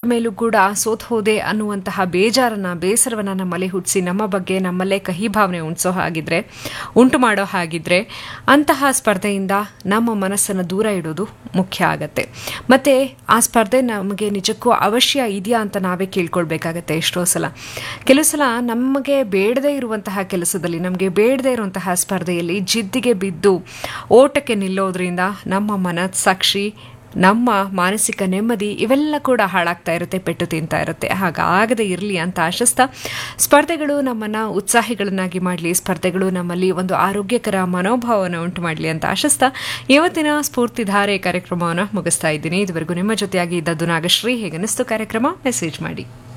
ಮೇಲೂ ಕೂಡ ಸೋತ್ ಹೋದೆ ಅನ್ನುವಂತಹ ಬೇಜಾರನ್ನ ಬೇಸರವನ್ನ ನಮ್ಮಲ್ಲಿ ಹುಟ್ಟಿಸಿ ನಮ್ಮ ಬಗ್ಗೆ ನಮ್ಮಲ್ಲೇ ಕಹಿ ಭಾವನೆ ಉಣಿಸೋ ಹಾಗಿದ್ರೆ ಉಂಟು ಮಾಡೋ ಹಾಗಿದ್ರೆ ಅಂತಹ ಸ್ಪರ್ಧೆಯಿಂದ ನಮ್ಮ ಮನಸ್ಸನ್ನು ದೂರ ಇಡೋದು ಮುಖ್ಯ ಆಗತ್ತೆ ಮತ್ತೆ ಆ ಸ್ಪರ್ಧೆ ನಮಗೆ ನಿಜಕ್ಕೂ ಅವಶ್ಯ ಇದೆಯಾ ಅಂತ ನಾವೇ ಕೇಳ್ಕೊಳ್ಬೇಕಾಗತ್ತೆ ಎಷ್ಟೋ ಸಲ ಕೆಲವು ಸಲ ನಮಗೆ ಬೇಡದೇ ಇರುವಂತಹ ಕೆಲಸದಲ್ಲಿ ನಮಗೆ ಬೇಡದೇ ಇರುವಂತಹ ಸ್ಪರ್ಧೆಯಲ್ಲಿ ಜಿದ್ದಿಗೆ ಬಿದ್ದು ಓಟಕ್ಕೆ ನಿಲ್ಲೋದ್ರಿಂದ ನಮ್ಮ ಮನಸ್ಸಾಕ್ಷಿ ನಮ್ಮ ಮಾನಸಿಕ ನೆಮ್ಮದಿ ಇವೆಲ್ಲ ಕೂಡ ಹಾಳಾಗ್ತಾ ಇರುತ್ತೆ ಪೆಟ್ಟು ತಿಂತಾ ಇರುತ್ತೆ ಹಾಗಾಗದೇ ಇರಲಿ ಅಂತ ಆಶಿಸ್ತಾ ಸ್ಪರ್ಧೆಗಳು ನಮ್ಮನ್ನು ಉತ್ಸಾಹಿಗಳನ್ನಾಗಿ ಮಾಡಲಿ ಸ್ಪರ್ಧೆಗಳು ನಮ್ಮಲ್ಲಿ ಒಂದು ಆರೋಗ್ಯಕರ ಮನೋಭಾವವನ್ನು ಉಂಟು ಮಾಡಲಿ ಅಂತ ಆಶಿಸ್ತಾ ಇವತ್ತಿನ ಸ್ಫೂರ್ತಿಧಾರೆ ಕಾರ್ಯಕ್ರಮವನ್ನು ಮುಗಿಸ್ತಾ ಇದ್ದೀನಿ ಇದುವರೆಗೂ ನಿಮ್ಮ ಜೊತೆಯಾಗಿ ಇದ್ದದ್ದು ನಾಗಶ್ರೀ ಹೇಗನ್ನಿಸ್ತು ಕಾರ್ಯಕ್ರಮ ಮೆಸೇಜ್ ಮಾಡಿ